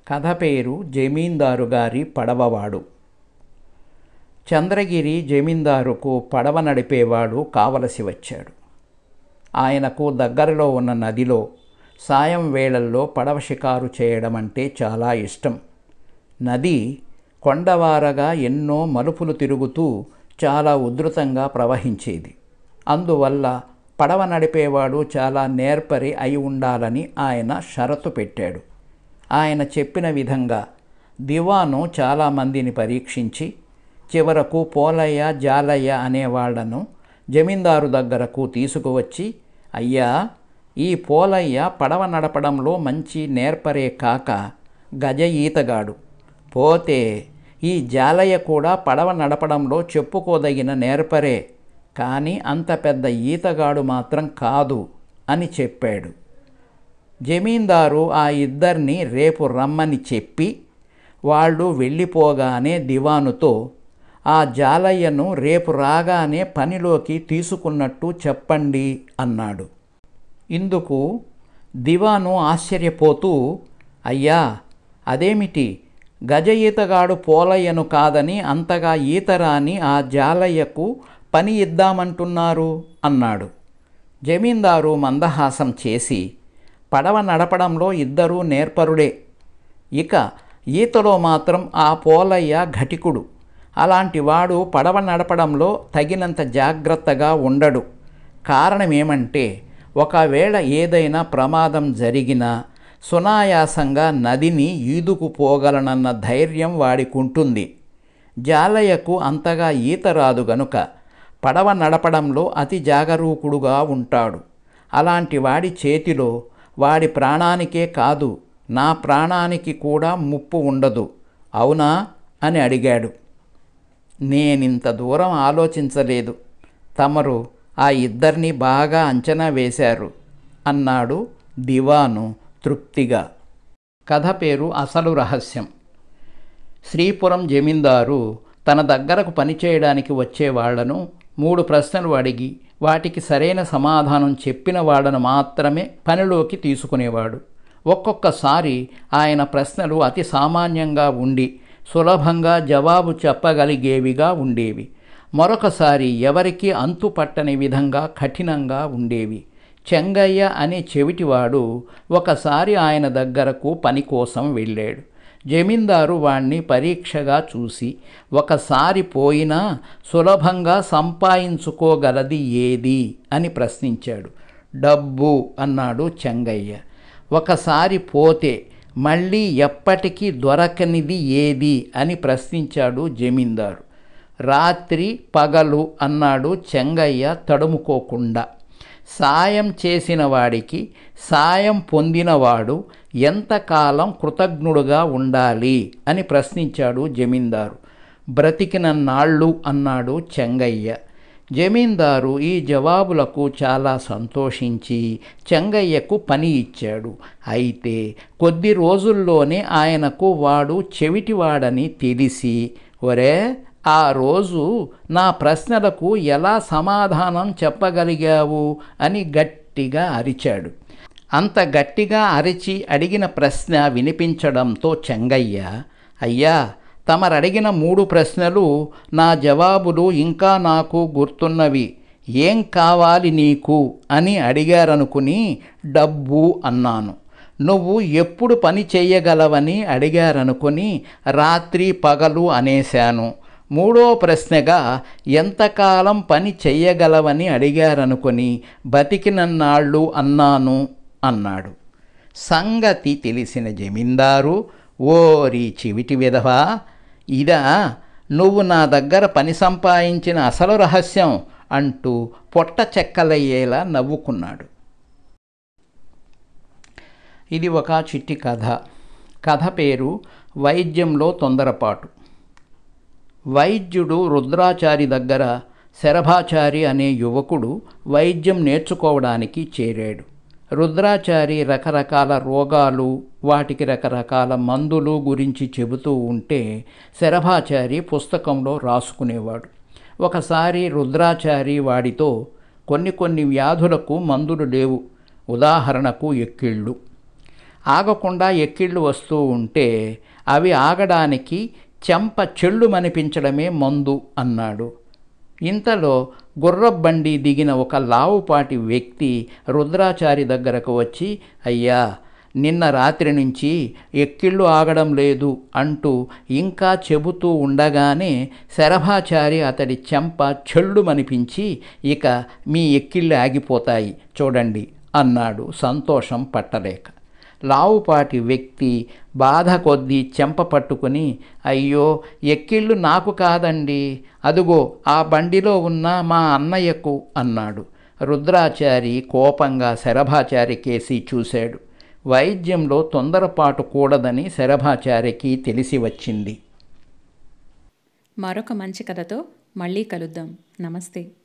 కథ పేరు జమీందారు గారి పడవవాడు చంద్రగిరి జమీందారుకు పడవ నడిపేవాడు కావలసి వచ్చాడు ఆయనకు దగ్గరలో ఉన్న నదిలో సాయం వేళల్లో పడవ షికారు చేయడం అంటే చాలా ఇష్టం నది కొండవారగా ఎన్నో మలుపులు తిరుగుతూ చాలా ఉధృతంగా ప్రవహించేది అందువల్ల పడవ నడిపేవాడు చాలా నేర్పరి అయి ఉండాలని ఆయన షరతు పెట్టాడు ఆయన చెప్పిన విధంగా దివాను చాలామందిని పరీక్షించి చివరకు పోలయ్య జాలయ్య అనేవాళ్లను జమీందారు దగ్గరకు తీసుకువచ్చి అయ్యా ఈ పోలయ్య పడవ నడపడంలో మంచి నేర్పరే కాక గజ ఈతగాడు పోతే ఈ జాలయ్య కూడా పడవ నడపడంలో చెప్పుకోదగిన నేర్పరే కానీ అంత పెద్ద ఈతగాడు మాత్రం కాదు అని చెప్పాడు జమీందారు ఆ ఇద్దరిని రేపు రమ్మని చెప్పి వాళ్ళు వెళ్ళిపోగానే దివానుతో ఆ జాలయ్యను రేపు రాగానే పనిలోకి తీసుకున్నట్టు చెప్పండి అన్నాడు ఇందుకు దివాను ఆశ్చర్యపోతూ అయ్యా అదేమిటి గజ ఈతగాడు పోలయ్యను కాదని అంతగా ఈతరాని ఆ జాలయ్యకు పని ఇద్దామంటున్నారు అన్నాడు జమీందారు మందహాసం చేసి పడవ నడపడంలో ఇద్దరూ నేర్పరుడే ఇక ఈతలో మాత్రం ఆ పోలయ్య ఘటికుడు అలాంటి వాడు పడవ నడపడంలో తగినంత జాగ్రత్తగా ఉండడు కారణమేమంటే ఒకవేళ ఏదైనా ప్రమాదం జరిగినా సునాయాసంగా నదిని ఈదుకుపోగలనన్న ధైర్యం వాడికుంటుంది జాలయ్యకు అంతగా ఈత రాదు గనుక పడవ నడపడంలో అతి జాగరూకుడుగా ఉంటాడు అలాంటి వాడి చేతిలో వాడి ప్రాణానికే కాదు నా ప్రాణానికి కూడా ముప్పు ఉండదు అవునా అని అడిగాడు నేనింత దూరం ఆలోచించలేదు తమరు ఆ ఇద్దరిని బాగా అంచనా వేశారు అన్నాడు దివాను తృప్తిగా కథ పేరు అసలు రహస్యం శ్రీపురం జమీందారు తన దగ్గరకు పనిచేయడానికి వచ్చే వాళ్లను మూడు ప్రశ్నలు అడిగి వాటికి సరైన సమాధానం చెప్పిన వాళ్ళను మాత్రమే పనిలోకి తీసుకునేవాడు ఒక్కొక్కసారి ఆయన ప్రశ్నలు అతి సామాన్యంగా ఉండి సులభంగా జవాబు చెప్పగలిగేవిగా ఉండేవి మరొకసారి ఎవరికీ అంతు పట్టని విధంగా కఠినంగా ఉండేవి చెంగయ్య అనే చెవిటివాడు ఒకసారి ఆయన దగ్గరకు పని కోసం వెళ్ళాడు జమీందారు వాణ్ణి పరీక్షగా చూసి ఒకసారి పోయినా సులభంగా సంపాదించుకోగలది ఏది అని ప్రశ్నించాడు డబ్బు అన్నాడు చెంగయ్య ఒకసారి పోతే మళ్ళీ ఎప్పటికీ దొరకనిది ఏది అని ప్రశ్నించాడు జమీందారు రాత్రి పగలు అన్నాడు చెంగయ్య తడుముకోకుండా సాయం చేసిన వాడికి సాయం పొందినవాడు ఎంతకాలం కృతజ్ఞుడుగా ఉండాలి అని ప్రశ్నించాడు జమీందారు బ్రతికిన నాళ్ళు అన్నాడు చెంగయ్య జమీందారు ఈ జవాబులకు చాలా సంతోషించి చెంగయ్యకు పని ఇచ్చాడు అయితే కొద్ది రోజుల్లోనే ఆయనకు వాడు చెవిటివాడని తెలిసి ఒరే ఆ రోజు నా ప్రశ్నలకు ఎలా సమాధానం చెప్పగలిగావు అని గట్టిగా అరిచాడు అంత గట్టిగా అరిచి అడిగిన ప్రశ్న వినిపించడంతో చెంగయ్య అయ్యా తమరడిగిన మూడు ప్రశ్నలు నా జవాబులు ఇంకా నాకు గుర్తున్నవి ఏం కావాలి నీకు అని అడిగారనుకుని డబ్బు అన్నాను నువ్వు ఎప్పుడు పని చెయ్యగలవని అడిగారనుకుని రాత్రి పగలు అనేశాను మూడో ప్రశ్నగా ఎంతకాలం పని చెయ్యగలవని అడిగారనుకొని బతికినన్నాళ్ళు అన్నాను అన్నాడు సంగతి తెలిసిన జమీందారు ఓరి చివిటి విధవా ఇదా నువ్వు నా దగ్గర పని సంపాదించిన అసలు రహస్యం అంటూ పొట్ట చెక్కలయ్యేలా నవ్వుకున్నాడు ఇది ఒక చిట్టి కథ కథ పేరు వైద్యంలో తొందరపాటు వైద్యుడు రుద్రాచారి దగ్గర శరభాచారి అనే యువకుడు వైద్యం నేర్చుకోవడానికి చేరాడు రుద్రాచారి రకరకాల రోగాలు వాటికి రకరకాల మందులు గురించి చెబుతూ ఉంటే శరభాచారి పుస్తకంలో రాసుకునేవాడు ఒకసారి రుద్రాచారి వాడితో కొన్ని కొన్ని వ్యాధులకు మందులు లేవు ఉదాహరణకు ఎక్కిళ్ళు ఆగకుండా ఎక్కిళ్ళు వస్తూ ఉంటే అవి ఆగడానికి చెంప చెళ్ళుమనిపించడమే మందు అన్నాడు ఇంతలో గుర్రబండి దిగిన ఒక లావుపాటి వ్యక్తి రుద్రాచారి దగ్గరకు వచ్చి అయ్యా నిన్న రాత్రి నుంచి ఎక్కిళ్ళు ఆగడం లేదు అంటూ ఇంకా చెబుతూ ఉండగానే శరభాచారి అతడి చెంప చెళ్ళుమనిపించి ఇక మీ ఎక్కిళ్ళు ఆగిపోతాయి చూడండి అన్నాడు సంతోషం పట్టలేక లావుపాటి వ్యక్తి బాధ కొద్దీ చెంప పట్టుకుని అయ్యో ఎక్కిళ్ళు నాకు కాదండి అదుగో ఆ బండిలో ఉన్న మా అన్నయ్యకు అన్నాడు రుద్రాచారి కోపంగా శరభాచారి కేసి చూశాడు వైద్యంలో తొందరపాటు కూడదని శరభాచారికి తెలిసి వచ్చింది మరొక మంచి కథతో మళ్ళీ కలుద్దాం నమస్తే